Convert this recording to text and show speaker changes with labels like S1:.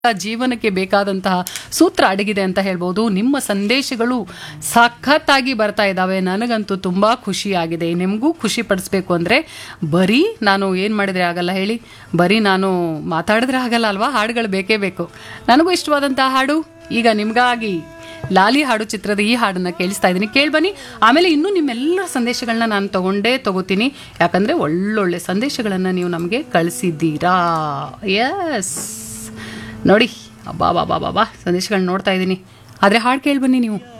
S1: ಜೀವನಕ್ಕೆ ಬೇಕಾದಂತಹ ಸೂತ್ರ ಅಡಗಿದೆ ಅಂತ ಹೇಳ್ಬೋದು ನಿಮ್ಮ ಸಂದೇಶಗಳು ಸಖತ್ತಾಗಿ ಬರ್ತಾ ಇದ್ದಾವೆ ನನಗಂತೂ ತುಂಬ ಖುಷಿಯಾಗಿದೆ ನಿಮಗೂ ಖುಷಿ ಪಡಿಸ್ಬೇಕು ಅಂದರೆ ಬರೀ ನಾನು ಏನು ಮಾಡಿದ್ರೆ ಆಗಲ್ಲ ಹೇಳಿ ಬರೀ ನಾನು ಮಾತಾಡಿದ್ರೆ ಆಗಲ್ಲ ಅಲ್ವಾ ಹಾಡುಗಳು ಬೇಕೇ ಬೇಕು ನನಗೂ ಇಷ್ಟವಾದಂತಹ ಹಾಡು ಈಗ ನಿಮಗಾಗಿ ಲಾಲಿ ಹಾಡು ಚಿತ್ರದ ಈ ಹಾಡನ್ನ ಕೇಳಿಸ್ತಾ ಇದ್ದೀನಿ ಕೇಳ್ಬನ್ನಿ ಆಮೇಲೆ ಇನ್ನೂ ನಿಮ್ಮೆಲ್ಲರ ಸಂದೇಶಗಳನ್ನ ನಾನು ತಗೊಂಡೇ ತಗೋತೀನಿ ಯಾಕಂದರೆ ಒಳ್ಳೊಳ್ಳೆ ಸಂದೇಶಗಳನ್ನು ನೀವು ನಮಗೆ ಕಳಿಸಿದ್ದೀರಾ ಎಸ್ ನೋಡಿ ಅಬ್ಬಾ ಬಾಬಾ ಬಾಬಾ ಸಂದೇಶಗಳನ್ನ ನೋಡ್ತಾ ಇದ್ದೀನಿ ಆದರೆ ಹಾಡು ಕೇಳ್ಬನ್ನಿ ನೀವು